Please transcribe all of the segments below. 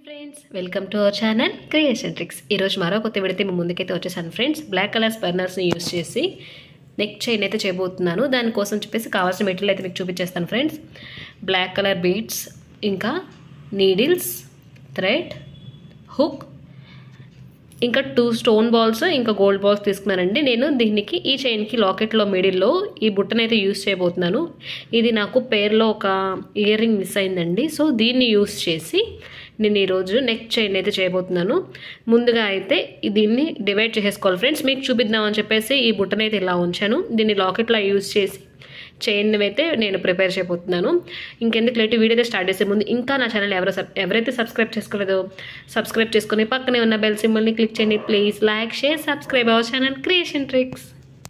friends welcome to our channel creation tricks ఈరోజు మరో కొత్త విడితే మీ ముందుకైతే వచ్చేసాను ఫ్రెండ్స్ బ్లాక్ కలర్స్ బర్నర్స్ని యూస్ చేసి నెక్ చైన్ అయితే చేయబోతున్నాను దానికోసం చెప్పేసి కావాల్సిన మెటీరియల్ అయితే మీకు చూపించేస్తాను ఫ్రెండ్స్ బ్లాక్ కలర్ బీడ్స్ ఇంకా నీడిల్స్ థ్రెడ్ హుక్ ఇంకా టూ స్టోన్ బాల్స్ ఇంకా గోల్డ్ బాల్స్ తీసుకున్నానండి నేను దీనికి ఈ చైన్కి లాకెట్లో మిడిల్లో ఈ బుట్టనైతే యూస్ చేయబోతున్నాను ఇది నాకు పేర్లో ఒక ఇయర్ రింగ్ మిస్ అయిందండి సో దీన్ని యూస్ చేసి నేను ఈరోజు నెక్ చైన్ అయితే చేయబోతున్నాను ముందుగా అయితే దీన్ని డివైడ్ చేసేసుకోవాలి ఫ్రెండ్స్ మీకు చూపిద్దామని చెప్పేసి ఈ బుట్టనైతే ఇలా ఉంచాను దీన్ని లాకెట్లో యూస్ చేసి చైన్ అయితే నేను ప్రిపేర్ చేయబోతున్నాను ఇంకెందుకు లేట్ వీడియో అయితే స్టార్ట్ చేసే ముందు ఇంకా నా ఛానల్ ఎవరో సబ్ ఎవరైతే సబ్స్క్రైబ్ చేసుకోలేదో సబ్స్క్రైబ్ చేసుకుని పక్కనే ఉన్న బెల్ సింబల్ని క్లిక్ చేయండి please like share subscribe our channel creation tricks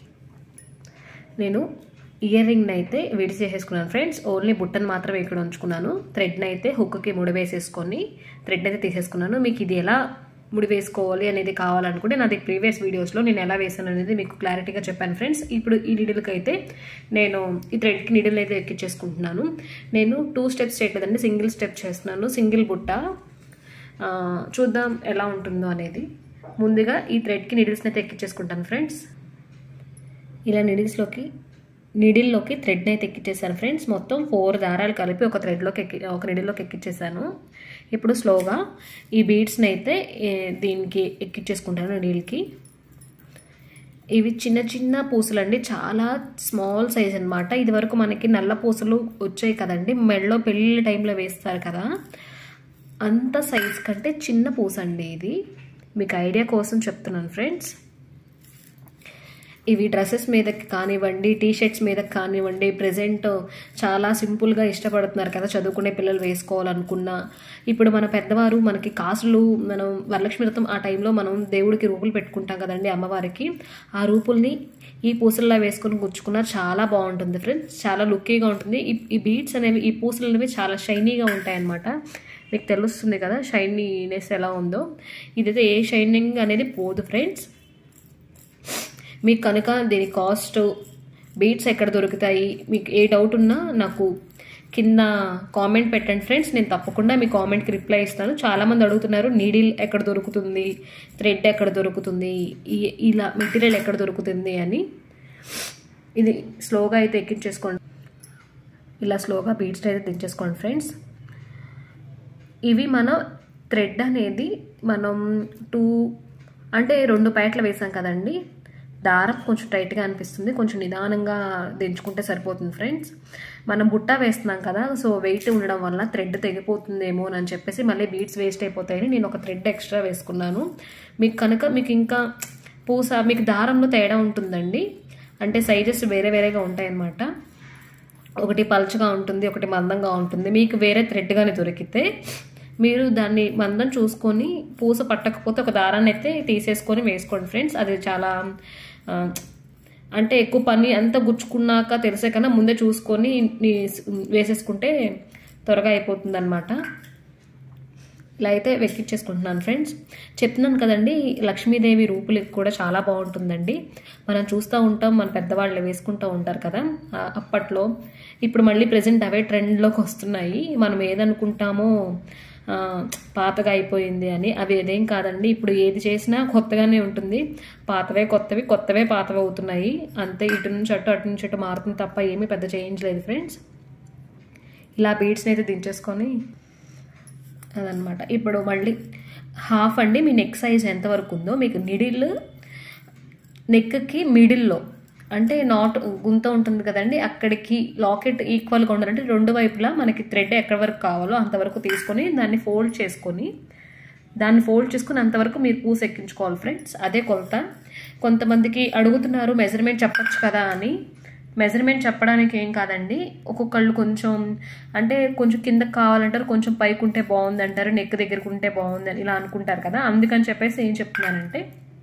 నేను ఇయర్ రింగ్ని అయితే విడి చేసేసుకున్నాను ఫ్రెండ్స్ ఓన్లీ బుట్టను మాత్రమే ఇక్కడ ఉంచుకున్నాను థ్రెడ్ని అయితే హుక్కి ముడి వేసేసుకొని థ్రెడ్ని అయితే తీసేసుకున్నాను మీకు ఇది ఎలా ముడి వేసుకోవాలి అనేది కావాలనుకుంటే నాది ప్రీవియస్ వీడియోస్లో నేను ఎలా వేసాను అనేది మీకు క్లారిటీగా చెప్పాను ఫ్రెండ్స్ ఇప్పుడు ఈ నీడిల్కి అయితే నేను ఈ థ్రెడ్కి నీడిల్ అయితే ఎక్కించేసుకుంటున్నాను నేను టూ స్టెప్స్ చేయట్లేదండి సింగిల్ స్టెప్ చేస్తున్నాను సింగిల్ బుట్ట చూద్దాం ఎలా ఉంటుందో అనేది ముందుగా ఈ థ్రెడ్కి నీడిల్స్ని అయితే ఎక్కించేసుకుంటాను ఫ్రెండ్స్ ఇలా నీడిల్స్లోకి నీడిల్లోకి థ్రెడ్ని అయితే ఎక్కించేసాను ఫ్రెండ్స్ మొత్తం ఫోర్ దారాలు కలిపి ఒక థ్రెడ్లోకి ఎక్కి ఒక నీడిల్లోకి ఎక్కించేసాను ఇప్పుడు స్లోగా ఈ బీడ్స్ని అయితే దీనికి ఎక్కించేసుకుంటాను నీడిల్కి ఇవి చిన్న చిన్న పూసలు అండి చాలా స్మాల్ సైజ్ అనమాట ఇది వరకు మనకి నల్ల పూసలు వచ్చాయి కదండి మెడలో పెళ్ళి టైంలో వేస్తారు కదా అంత సైజ్ కంటే చిన్న పూస అండి ఇది మీకు ఐడియా కోసం చెప్తున్నాను ఫ్రెండ్స్ ఇవి డ్రెస్సెస్ మీదకి కానివ్వండి టీ షర్ట్స్ మీదకి కానివ్వండి ప్రజెంట్ చాలా సింపుల్గా ఇష్టపడుతున్నారు కదా చదువుకునే పిల్లలు వేసుకోవాలనుకున్నా ఇప్పుడు మన పెద్దవారు మనకి కాసులు మనం వరలక్ష్మి వ్రతం ఆ టైంలో మనం దేవుడికి రూపులు పెట్టుకుంటాం కదండి అమ్మవారికి ఆ రూపుల్ని ఈ పూసల్లో వేసుకొని గుచ్చుకున్నా చాలా బాగుంటుంది ఫ్రెండ్స్ చాలా లుక్కీగా ఉంటుంది ఈ బీడ్స్ అనేవి ఈ పూసలు అనేవి చాలా షైనీగా ఉంటాయి అన్నమాట మీకు తెలుస్తుంది కదా షైనీనెస్ ఎలా ఉందో ఇదైతే ఏ షైనింగ్ అనేది పోదు ఫ్రెండ్స్ మీకు కనుక దీని కాస్ట్ బీట్స్ ఎక్కడ దొరుకుతాయి మీకు ఏ డౌట్ ఉన్నా నాకు కింద కామెంట్ పెట్టండి ఫ్రెండ్స్ నేను తప్పకుండా మీ కామెంట్కి రిప్లై ఇస్తాను చాలామంది అడుగుతున్నారు నీడిల్ ఎక్కడ దొరుకుతుంది థ్రెడ్ ఎక్కడ దొరుకుతుంది ఇలా మెటీరియల్ ఎక్కడ దొరుకుతుంది అని ఇది స్లోగా అయితే ఎక్కించేసుకోండి ఇలా స్లోగా బీట్స్ అయితే దించేసుకోండి ఫ్రెండ్స్ ఇవి మన థ్రెడ్ అనేది మనం టూ అంటే రెండు ప్యాట్లు వేసాం కదండి దారం కొంచెం టైట్గా అనిపిస్తుంది కొంచెం నిదానంగా దించుకుంటే సరిపోతుంది ఫ్రెండ్స్ మనం బుట్ట వేస్తున్నాం కదా సో వెయిట్ ఉండడం వల్ల థ్రెడ్ తెగిపోతుందేమో అని చెప్పేసి మళ్ళీ బీడ్స్ వేస్ట్ అయిపోతాయని నేను ఒక థ్రెడ్ ఎక్స్ట్రా వేసుకున్నాను మీకు కనుక మీకు ఇంకా పూస మీకు దారంలో తేడా ఉంటుందండి అంటే సైజెస్ వేరే వేరేగా ఉంటాయన్నమాట ఒకటి పల్చగా ఉంటుంది ఒకటి మందంగా ఉంటుంది మీకు వేరే థ్రెడ్ కానీ దొరికితే మీరు దాన్ని మందం చూసుకొని పూస పట్టకపోతే ఒక దారాన్ని అయితే తీసేసుకొని వేసుకోండి ఫ్రెండ్స్ అది చాలా అంటే ఎక్కువ పని అంతా గుచ్చుకున్నాక తెలిసే కన్నా ముందే చూసుకొని వేసేసుకుంటే త్వరగా అయిపోతుంది అనమాట ఇలా అయితే వెక్కిచ్చేసుకుంటున్నాను ఫ్రెండ్స్ చెప్తున్నాను కదండి లక్ష్మీదేవి రూపులకి కూడా చాలా బాగుంటుందండి మనం చూస్తూ ఉంటాం మన పెద్దవాళ్ళు వేసుకుంటూ ఉంటారు కదా అప్పట్లో ఇప్పుడు మళ్ళీ ప్రజెంట్ అవే ట్రెండ్లోకి వస్తున్నాయి మనం ఏదనుకుంటామో పాతగా అయిపోయింది అని అవి ఏదేం కాదండి ఇప్పుడు ఏది చేసినా కొత్తగానే ఉంటుంది పాతవే కొత్తవి కొత్తవే పాతవి అవుతున్నాయి అంతే ఇటు నుంచి అటు అటు నుంచి అటు మారుతుంది తప్ప ఏమీ పెద్ద చేంజ్ లేదు ఫ్రెండ్స్ ఇలా బీడ్స్ని అయితే దించేసుకొని అదనమాట ఇప్పుడు మళ్ళీ హాఫ్ అండి మీ నెక్ సైజ్ ఎంతవరకు ఉందో మీకు మిడిల్ నెక్కి మిడిల్లో అంటే నాట్ గుంత ఉంటుంది కదండి అక్కడికి లాకెట్ ఈక్వల్గా ఉండాలంటే రెండు వైపులా మనకి థ్రెడ్ ఎక్కడి వరకు కావాలో అంతవరకు తీసుకొని దాన్ని ఫోల్డ్ చేసుకొని దాన్ని ఫోల్డ్ చేసుకుని అంతవరకు మీరు పూస ఎక్కించుకోవాలి ఫ్రెండ్స్ అదే కొలత కొంతమందికి అడుగుతున్నారు మెజర్మెంట్ చెప్పచ్చు కదా అని మెజర్మెంట్ చెప్పడానికి ఏం కాదండి ఒక్కొక్కళ్ళు కొంచెం అంటే కొంచెం కిందకి కావాలంటారు కొంచెం పైకి ఉంటే బాగుంది అంటారు నెక్ దగ్గరకు ఉంటే బాగుంది అని ఇలా అనుకుంటారు కదా అందుకని చెప్పేసి ఏం చెప్తున్నానంటే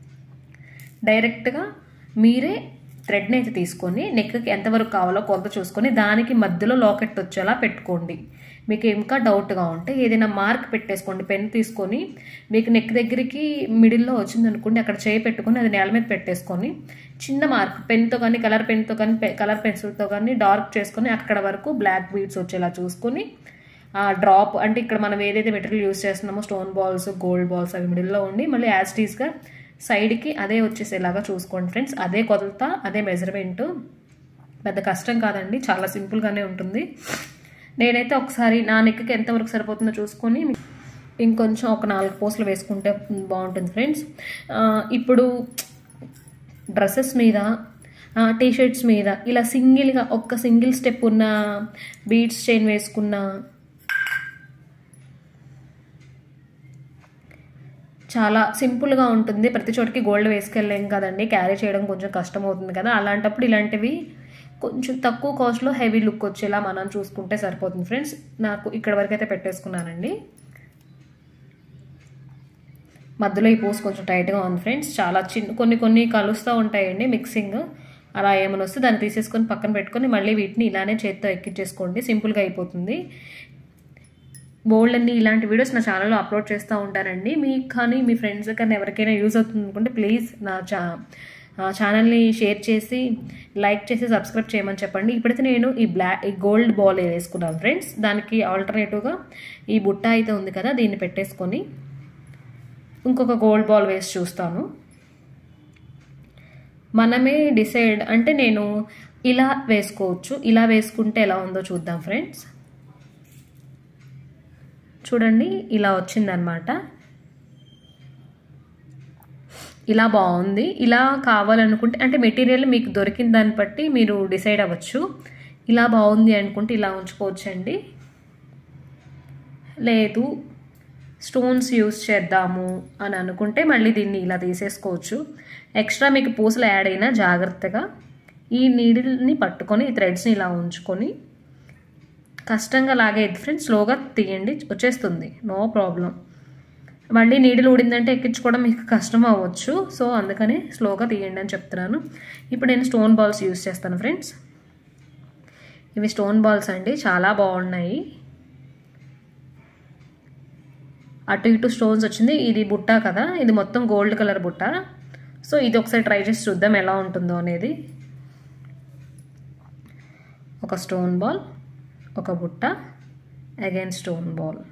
డైరెక్ట్గా మీరే థ్రెడ్ని అయితే తీసుకొని నెక్కి ఎంతవరకు కావాలో కొలత చూసుకొని దానికి మధ్యలో లాకెట్ వచ్చేలా పెట్టుకోండి మీకు ఇంకా డౌట్గా ఉంటే ఏదైనా మార్క్ పెట్టేసుకోండి పెన్ తీసుకొని మీకు నెక్ దగ్గరికి మిడిల్లో వచ్చింది అనుకోండి అక్కడ చేయి పెట్టుకొని అది నేల మీద పెట్టేసుకొని చిన్న మార్క్ పెన్తో కానీ కలర్ పెన్తో కానీ కలర్ పెన్సిల్తో కానీ డార్క్ చేసుకొని అక్కడ వరకు బ్లాక్ బీడ్స్ వచ్చేలా చూసుకొని ఆ డ్రాప్ అంటే ఇక్కడ మనం ఏదైతే మెటీరియల్ యూస్ చేస్తున్నామో స్టోన్ బాల్స్ గోల్డ్ బాల్స్ అవి మిడిల్లో ఉండి మళ్ళీ యాజ్ టీస్గా సైడ్కి అదే వచ్చేసేలాగా చూసుకోండి ఫ్రెండ్స్ అదే కొలత అదే మెజర్మెంట్ పెద్ద కష్టం కాదండి చాలా సింపుల్గానే ఉంటుంది నేనైతే ఒకసారి నా నెక్కి ఎంతవరకు సరిపోతుందో చూసుకొని ఇంకొంచెం ఒక నాలుగు పోస్టులు వేసుకుంటే బాగుంటుంది ఫ్రెండ్స్ ఇప్పుడు డ్రెస్సెస్ మీద టీ షర్ట్స్ మీద ఇలా సింగిల్గా ఒక్క సింగిల్ స్టెప్ ఉన్న బీడ్స్ చైన్ వేసుకున్న చాలా సింపుల్గా ఉంటుంది ప్రతి చోటికి గోల్డ్ వేసుకెళ్ళలేం కదండి క్యారీ చేయడం కొంచెం కష్టం అవుతుంది కదా అలాంటప్పుడు ఇలాంటివి కొంచెం తక్కువ కాస్ట్లో హెవీ లుక్ వచ్చేలా మనం చూసుకుంటే సరిపోతుంది ఫ్రెండ్స్ నాకు ఇక్కడ వరకు అయితే పెట్టేసుకున్నానండి మధ్యలో ఈ పూస్ కొంచెం టైట్గా ఉంది ఫ్రెండ్స్ చాలా చిన్న కొన్ని కొన్ని కలుస్తూ ఉంటాయండి మిక్సింగ్ అలా ఏమైనా వస్తే దాన్ని తీసేసుకొని పక్కన పెట్టుకొని మళ్ళీ వీటిని ఇలానే చేత్తో ఎక్కించేసుకోండి సింపుల్గా అయిపోతుంది బోల్డ్ అన్ని ఇలాంటి వీడియోస్ నా ఛానల్లో అప్లోడ్ చేస్తూ ఉంటానండి మీకు కానీ మీ ఫ్రెండ్స్ కానీ ఎవరికైనా యూజ్ అవుతుంది అనుకుంటే ప్లీజ్ నా చా ఛానల్ని షేర్ చేసి లైక్ చేసి సబ్స్క్రైబ్ చేయమని చెప్పండి ఇప్పుడైతే నేను ఈ బ్లాక్ ఈ గోల్డ్ బాల్ వేసుకున్నాను ఫ్రెండ్స్ దానికి ఆల్టర్నేటివ్గా ఈ బుట్ట అయితే ఉంది కదా దీన్ని పెట్టేసుకొని ఇంకొక గోల్డ్ బాల్ వేసి చూస్తాను మనమే డిసైడ్ అంటే నేను ఇలా వేసుకోవచ్చు ఇలా వేసుకుంటే ఎలా ఉందో చూద్దాం ఫ్రెండ్స్ చూడండి ఇలా వచ్చిందనమాట ఇలా బాగుంది ఇలా కావాలనుకుంటే అంటే మెటీరియల్ మీకు దొరికిన దాన్ని బట్టి మీరు డిసైడ్ అవ్వచ్చు ఇలా బాగుంది అనుకుంటే ఇలా ఉంచుకోవచ్చండి లేదు స్టోన్స్ యూస్ చేద్దాము అని అనుకుంటే మళ్ళీ దీన్ని ఇలా తీసేసుకోవచ్చు ఎక్స్ట్రా మీకు పూసలు యాడ్ అయినా జాగ్రత్తగా ఈ నీడిల్ని పట్టుకొని ఈ థ్రెడ్స్ని ఇలా ఉంచుకొని కష్టంగా లాగేది ఫ్రెండ్స్ స్లోగా తీయండి వచ్చేస్తుంది నో ప్రాబ్లం మళ్ళీ నీడిల్ ఊడిందంటే ఎక్కించుకోవడం మీకు కష్టం అవ్వచ్చు సో అందుకని స్లోగా తీయండి అని చెప్తున్నాను ఇప్పుడు నేను స్టోన్ బాల్స్ యూస్ చేస్తాను ఫ్రెండ్స్ ఇవి స్టోన్ బాల్స్ అండి చాలా బాగున్నాయి అటు ఇటు స్టోన్స్ వచ్చింది ఇది బుట్ట కదా ఇది మొత్తం గోల్డ్ కలర్ బుట్ట సో ఇది ఒకసారి ట్రై చేసి చూద్దాం ఎలా ఉంటుందో అనేది ఒక స్టోన్ బాల్ ఒక బుట్ట అగైన్ స్టోన్ బాల్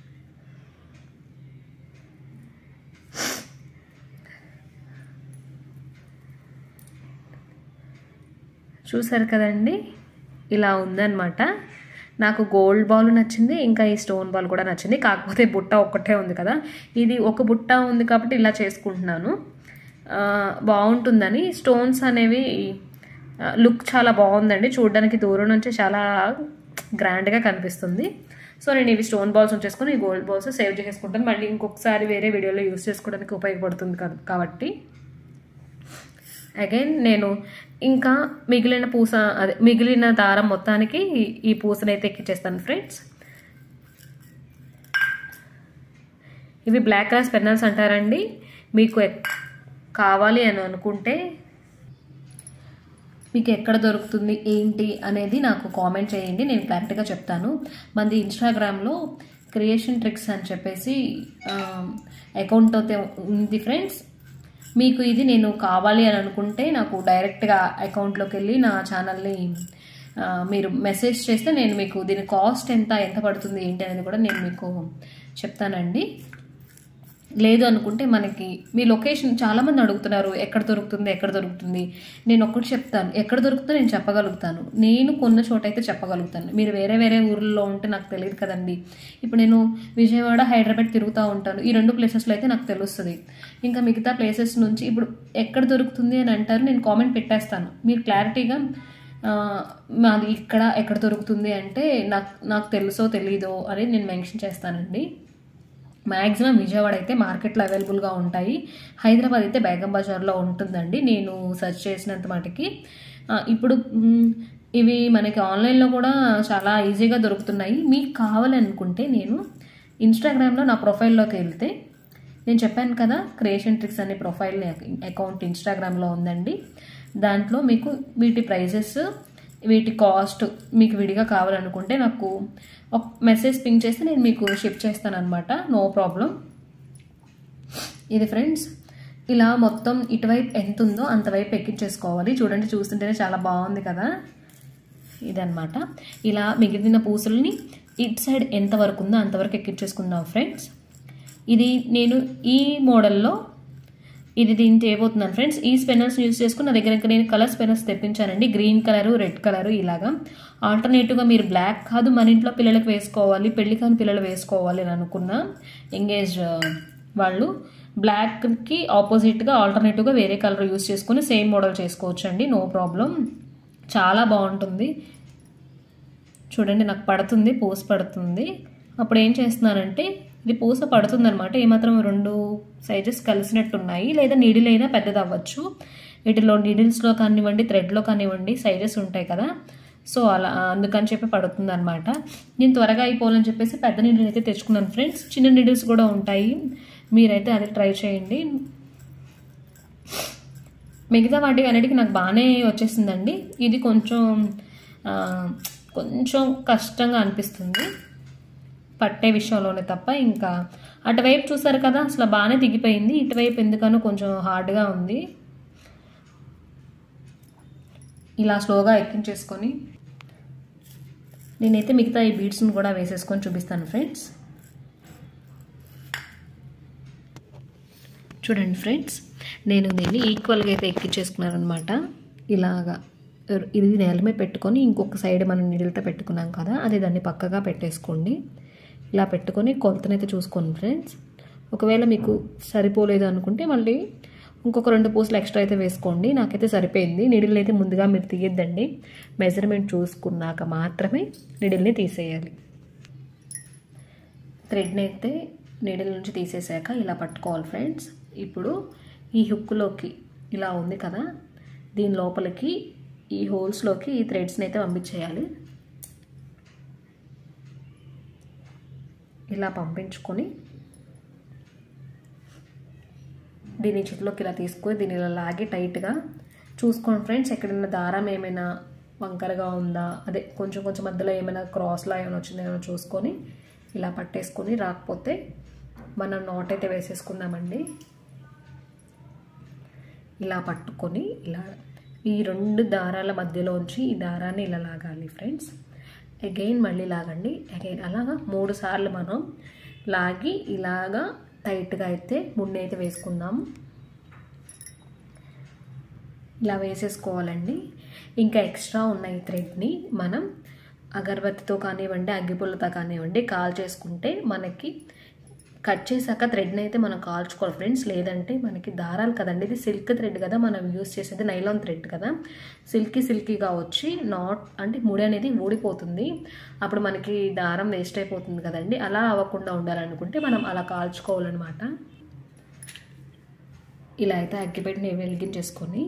చూసారు కదండి ఇలా ఉందన్నమాట నాకు గోల్డ్ బాల్ నచ్చింది ఇంకా ఈ స్టోన్ బాల్ కూడా నచ్చింది కాకపోతే బుట్ట ఒక్కటే ఉంది కదా ఇది ఒక బుట్ట ఉంది కాబట్టి ఇలా చేసుకుంటున్నాను బాగుంటుందని స్టోన్స్ అనేవి లుక్ చాలా బాగుందండి చూడడానికి దూరం నుంచి చాలా గ్రాండ్గా కనిపిస్తుంది సో నేను ఇవి స్టోన్ బాల్స్ ఉంచేసుకొని ఈ గోల్డ్ బాల్స్ సేవ్ చేసుకుంటాను మళ్ళీ ఇంకొకసారి వేరే వీడియోలో యూస్ చేసుకోవడానికి ఉపయోగపడుతుంది కాబట్టి అగైన్ నేను ఇంకా మిగిలిన పూస అదే మిగిలిన దారం మొత్తానికి ఈ పూసనైతే ఎక్కించేస్తాను ఫ్రెండ్స్ ఇవి బ్లాక్ కలర్ పెన్నల్స్ అంటారండి మీకు కావాలి అని అనుకుంటే మీకు ఎక్కడ దొరుకుతుంది ఏంటి అనేది నాకు కామెంట్ చేయండి నేను క్లారిటీగా చెప్తాను మంది ఇన్స్టాగ్రామ్లో క్రియేషన్ ట్రిక్స్ అని చెప్పేసి అకౌంట్ అయితే ఉంది ఫ్రెండ్స్ మీకు ఇది నేను కావాలి అని అనుకుంటే నాకు డైరెక్ట్గా అకౌంట్లోకి వెళ్ళి నా ఛానల్ని మీరు మెసేజ్ చేస్తే నేను మీకు దీని కాస్ట్ ఎంత ఎంత పడుతుంది ఏంటి అనేది కూడా నేను మీకు చెప్తానండి లేదు అనుకుంటే మనకి మీ లొకేషన్ చాలామంది అడుగుతున్నారు ఎక్కడ దొరుకుతుంది ఎక్కడ దొరుకుతుంది నేను ఒక్కటి చెప్తాను ఎక్కడ దొరుకుతుందో నేను చెప్పగలుగుతాను నేను కొన్న చోట అయితే చెప్పగలుగుతాను మీరు వేరే వేరే ఊర్లో ఉంటే నాకు తెలియదు కదండి ఇప్పుడు నేను విజయవాడ హైదరాబాద్ తిరుగుతూ ఉంటాను ఈ రెండు ప్లేసెస్లో అయితే నాకు తెలుస్తుంది ఇంకా మిగతా ప్లేసెస్ నుంచి ఇప్పుడు ఎక్కడ దొరుకుతుంది అని అంటారు నేను కామెంట్ పెట్టేస్తాను మీరు క్లారిటీగా మాది ఇక్కడ ఎక్కడ దొరుకుతుంది అంటే నాకు నాకు తెలుసో తెలీదో అనేది నేను మెన్షన్ చేస్తానండి మ్యాక్సిమం విజయవాడ అయితే మార్కెట్లో అవైలబుల్గా ఉంటాయి హైదరాబాద్ అయితే బేగం బజార్లో ఉంటుందండి నేను సెర్చ్ చేసినంత మటుకి ఇప్పుడు ఇవి మనకి ఆన్లైన్లో కూడా చాలా ఈజీగా దొరుకుతున్నాయి మీకు కావాలనుకుంటే నేను ఇన్స్టాగ్రామ్లో నా ప్రొఫైల్లోకి వెళ్తే నేను చెప్పాను కదా క్రియేషన్ ట్రిక్స్ అనే ప్రొఫైల్ అకౌంట్ ఇన్స్టాగ్రామ్లో ఉందండి దాంట్లో మీకు వీటి ప్రైజెస్ వీటి కాస్ట్ మీకు విడిగా కావాలనుకుంటే నాకు ఒక మెసేజ్ పింక్ చేస్తే నేను మీకు షిప్ చేస్తాను అనమాట నో ప్రాబ్లం ఇది ఫ్రెండ్స్ ఇలా మొత్తం ఇటువైపు ఎంత ఉందో అంతవైపు ఎక్కించేసుకోవాలి చూడండి చూస్తుంటేనే చాలా బాగుంది కదా ఇదనమాట ఇలా మిగిలిన పూసల్ని ఇటు సైడ్ ఎంత వరకు ఉందో అంతవరకు ఎక్కించేసుకుందాం ఫ్రెండ్స్ ఇది నేను ఈ మోడల్లో ఇది దీన్ని చేయబోతున్నాను ఫ్రెండ్స్ ఈ స్పెన్నర్స్ యూస్ చేసుకుని నా దగ్గర ఇంకా నేను కలర్ స్పెన్నర్స్ తెప్పించానండి గ్రీన్ కలరు రెడ్ కలరు ఇలాగా ఆల్టర్నేటివ్గా మీరు బ్లాక్ కాదు మన ఇంట్లో పిల్లలకు వేసుకోవాలి పెళ్లి కాని పిల్లలు వేసుకోవాలి అని అనుకున్న ఎంగేజ్ వాళ్ళు బ్లాక్కి ఆపోజిట్గా ఆల్టర్నేటివ్గా వేరే కలర్ యూస్ చేసుకొని సేమ్ మోడల్ చేసుకోవచ్చు అండి నో ప్రాబ్లం చాలా బాగుంటుంది చూడండి నాకు పడుతుంది పూస పడుతుంది అప్పుడు ఏం చేస్తున్నానంటే ఇది పూస పడుతుంది అనమాట ఏమాత్రం రెండు సైజెస్ కలిసినట్టు ఉన్నాయి లేదా నీడిల్ అయినా పెద్దది అవ్వచ్చు వీటిలో నీడిల్స్లో కానివ్వండి థ్రెడ్లో కానివ్వండి సైజెస్ ఉంటాయి కదా సో అలా అందుకని చెప్పి పడుతుంది అనమాట నేను త్వరగా అయిపోవాలని చెప్పేసి పెద్ద నీడిల్ అయితే తెచ్చుకున్నాను ఫ్రెండ్స్ చిన్న నీడిల్స్ కూడా ఉంటాయి మీరైతే అది ట్రై చేయండి మిగతా వాటి అన్నిటికీ నాకు బాగానే వచ్చేసిందండి ఇది కొంచెం కొంచెం కష్టంగా అనిపిస్తుంది పట్టే విషయంలోనే తప్ప ఇంకా అటువైపు చూసారు కదా అసలు బాగానే దిగిపోయింది ఇటువైపు ఎందుకనో కొంచెం హార్డ్గా ఉంది ఇలా స్లోగా ఎక్కించేసుకొని నేనైతే మిగతా ఈ బీడ్స్ని కూడా వేసేసుకొని చూపిస్తాను ఫ్రెండ్స్ చూడండి ఫ్రెండ్స్ నేను దీన్ని ఈక్వల్గా అయితే ఎక్కించేసుకున్నాను అనమాట ఇలాగా ఇది నేల మీద పెట్టుకొని ఇంకొక సైడ్ మనం నీడిల్తో పెట్టుకున్నాం కదా అది దాన్ని పక్కగా పెట్టేసుకోండి ఇలా పెట్టుకొని కొలతనైతే చూసుకోండి ఫ్రెండ్స్ ఒకవేళ మీకు సరిపోలేదు అనుకుంటే మళ్ళీ ఇంకొక రెండు పూసలు ఎక్స్ట్రా అయితే వేసుకోండి నాకైతే సరిపోయింది నిడిల్ని అయితే ముందుగా మీరు తీయద్దండి మెజర్మెంట్ చూసుకున్నాక మాత్రమే నిడిల్ని తీసేయాలి థ్రెడ్ని అయితే నీడిల్ నుంచి తీసేసాక ఇలా పట్టుకోవాలి ఫ్రెండ్స్ ఇప్పుడు ఈ హుక్లోకి ఇలా ఉంది కదా దీని లోపలికి ఈ హోల్స్లోకి ఈ థ్రెడ్స్ని అయితే పంపించేయాలి ఇలా పంపించుకొని దీని చేతిలోకి ఇలా తీసుకొని దీన్ని ఇలా లాగి టైట్గా చూసుకోండి ఫ్రెండ్స్ ఎక్కడైనా దారం ఏమైనా వంకరగా ఉందా అదే కొంచెం కొంచెం మధ్యలో ఏమైనా క్రాస్లా ఏమైనా వచ్చిందేమో చూసుకొని ఇలా పట్టేసుకొని రాకపోతే మనం నాట్ అయితే వేసేసుకుందామండి ఇలా పట్టుకొని ఇలా ఈ రెండు దారాల మధ్యలోంచి ఈ దారాన్ని ఇలా లాగాలి ఫ్రెండ్స్ అగైన్ మళ్ళీ లాగండి అగైన్ అలాగా మూడు సార్లు మనం లాగి ఇలాగా టైట్గా అయితే ముడి అయితే వేసుకుందాం ఇలా వేసేసుకోవాలండి ఇంకా ఎక్స్ట్రా ఉన్న ఈ థ్రెడ్ని మనం అగరబత్తితో కానివ్వండి అగ్గిపుల్లతో కానివ్వండి కాల్ చేసుకుంటే మనకి కట్ చేశాక థ్రెడ్ని అయితే మనం కాల్చుకోవాలి ఫ్రెండ్స్ లేదంటే మనకి దారాలు కదండి ఇది సిల్క్ థ్రెడ్ కదా మనం యూస్ చేసేది నైలాన్ థ్రెడ్ కదా సిల్కీ సిల్కీగా వచ్చి నాట్ అంటే ముడి అనేది ఊడిపోతుంది అప్పుడు మనకి దారం వేస్ట్ అయిపోతుంది కదండి అలా అవ్వకుండా ఉండాలనుకుంటే మనం అలా కాల్చుకోవాలన్నమాట ఇలా అయితే అగ్గిపెట్టిని వెలిగించేసుకొని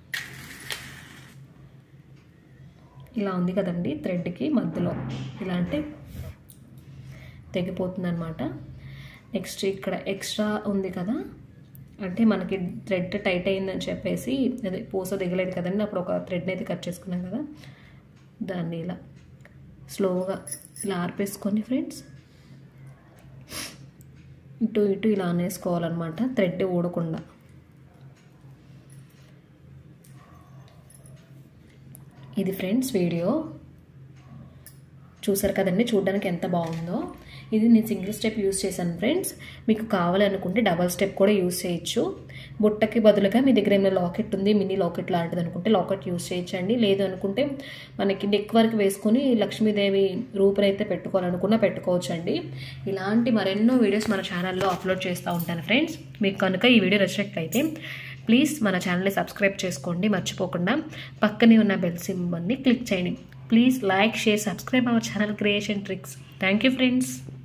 ఇలా ఉంది కదండి థ్రెడ్కి మధ్యలో ఇలా అంటే తెగిపోతుంది అనమాట నెక్స్ట్ ఇక్కడ ఎక్స్ట్రా ఉంది కదా అంటే మనకి థ్రెడ్ టైట్ అయిందని చెప్పేసి అదే పూస దిగలేదు కదండి అప్పుడు ఒక థ్రెడ్ని అయితే కట్ చేసుకున్నాం కదా దాన్ని ఇలా స్లోగా ఇలా ఆర్పేసుకొని ఫ్రెండ్స్ ఇటు ఇటు ఇలా అనేసుకోవాలన్నమాట థ్రెడ్ ఊడకుండా ఇది ఫ్రెండ్స్ వీడియో చూసారు కదండి చూడడానికి ఎంత బాగుందో ఇది నేను సింగిల్ స్టెప్ యూస్ చేశాను ఫ్రెండ్స్ మీకు కావాలనుకుంటే డబల్ స్టెప్ కూడా యూస్ చేయొచ్చు బుట్టకి బదులుగా మీ దగ్గర ఏమైనా లాకెట్ ఉంది మినీ లాకెట్ లాంటిది అనుకుంటే లాకెట్ యూస్ చేయొచ్చండి లేదు అనుకుంటే మనకి నెక్ వరకు వేసుకొని లక్ష్మీదేవి రూపునైతే పెట్టుకోవాలనుకున్నా పెట్టుకోవచ్చు అండి ఇలాంటి మరెన్నో వీడియోస్ మన ఛానల్లో అప్లోడ్ చేస్తూ ఉంటాను ఫ్రెండ్స్ మీకు కనుక ఈ వీడియో నచ్చినట్లయితే ప్లీజ్ మన ఛానల్ని సబ్స్క్రైబ్ చేసుకోండి మర్చిపోకుండా పక్కనే ఉన్న బెల్ సింబల్ని క్లిక్ చేయండి please like share subscribe our channel creation tricks thank you friends